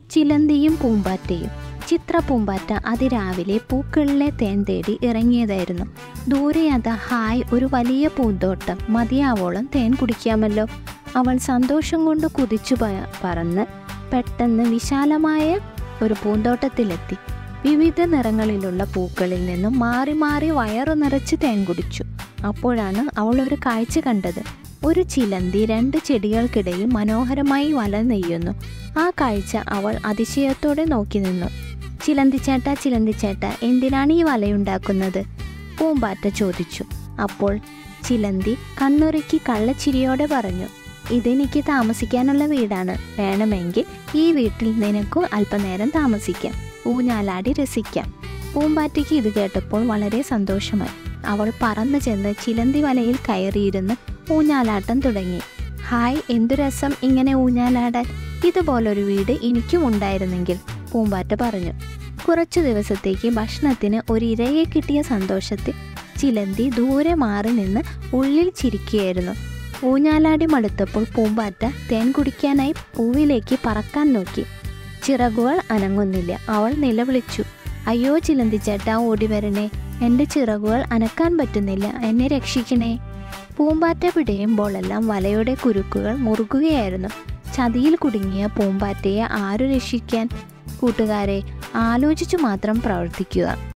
ചിലന്തിയും പൂമ്പാറ്റയും ചിത്ര പൂമ്പാറ്റ അതിരാവിലെ പൂക്കളിലെ തേൻ തേടി ഇറങ്ങിയതായിരുന്നു ദൂരെ അതാ ഹായ് ഒരു വലിയ പൂന്തോട്ടം മതിയാവോളം തേൻ കുടിക്കാമല്ലോ അവൾ സന്തോഷം കൊണ്ട് കുതിച്ചു പ- പറന്ന് പെട്ടെന്ന് വിശാലമായ ഒരു പൂന്തോട്ടത്തിലെത്തി വിവിധ നിറങ്ങളിലുള്ള പൂക്കളിൽ നിന്നും മാറി മാറി വയറു നിറച്ച് തേൻ കുടിച്ചു അപ്പോഴാണ് അവൾ ഒരു കാഴ്ച കണ്ടത് ഒരു ചിലന്തി രണ്ട് ചെടികൾക്കിടയിൽ മനോഹരമായി വല നെയ്യുന്നു ആ കാഴ്ച അവൾ അതിശയത്തോടെ നോക്കി നിന്നു ചിലന്തിച്ചേട്ട ചിലന്തിച്ചേട്ട എന്തിനാണ് ഈ വലയുണ്ടാക്കുന്നത് പൂമ്പാറ്റ ചോദിച്ചു അപ്പോൾ ചിലന്തി കണ്ണുറുക്കി കള്ളച്ചിരിയോടെ പറഞ്ഞു ഇതെനിക്ക് താമസിക്കാനുള്ള വീടാണ് വേണമെങ്കിൽ ഈ വീട്ടിൽ നിനക്കും അല്പനേരം താമസിക്കാം ഊഞ്ഞാലാടി രസിക്കാം പൂമ്പാറ്റയ്ക്ക് ഇത് കേട്ടപ്പോൾ വളരെ സന്തോഷമായി അവൾ പറന്നു ചെന്ന് ചിലന്തി വലയിൽ കയറിയിരുന്ന് ഊഞ്ഞാലാട്ടം തുടങ്ങി ഹായ് എന്തു രസം ഇങ്ങനെ ഊഞ്ഞാലാടാൻ ഇതുപോലൊരു വീട് എനിക്കും ഉണ്ടായിരുന്നെങ്കിൽ പൂമ്പാറ്റ പറഞ്ഞു കുറച്ചു ദിവസത്തേക്ക് ഭക്ഷണത്തിന് ഒരു ഇരയെ കിട്ടിയ സന്തോഷത്തിൽ ചിലന്തി ദൂരെ മാറി നിന്ന് ഉള്ളിൽ ചിരിക്കുകയായിരുന്നു ഊഞ്ഞാലാടി മടുത്തപ്പോൾ പൂമ്പാറ്റ തേൻ കുടിക്കാനായി പൂവിലേക്ക് പറക്കാൻ നോക്കി ചിറകുകൾ അനങ്ങുന്നില്ല അവൾ നിലവിളിച്ചു അയ്യോ ചിലന്തിച്ചേട്ടാ ഓടി വരണേ എൻ്റെ ചിറകുകൾ അനക്കാൻ പറ്റുന്നില്ല എന്നെ രക്ഷിക്കണേ പൂമ്പാറ്റ പിടയുമ്പോഴെല്ലാം വലയുടെ കുരുക്കുകൾ മുറുകുകയായിരുന്നു ചതിയിൽ കുടുങ്ങിയ പൂമ്പാറ്റയെ ആരു രക്ഷിക്കാൻ കൂട്ടുകാരെ ആലോചിച്ചു മാത്രം പ്രവർത്തിക്കുക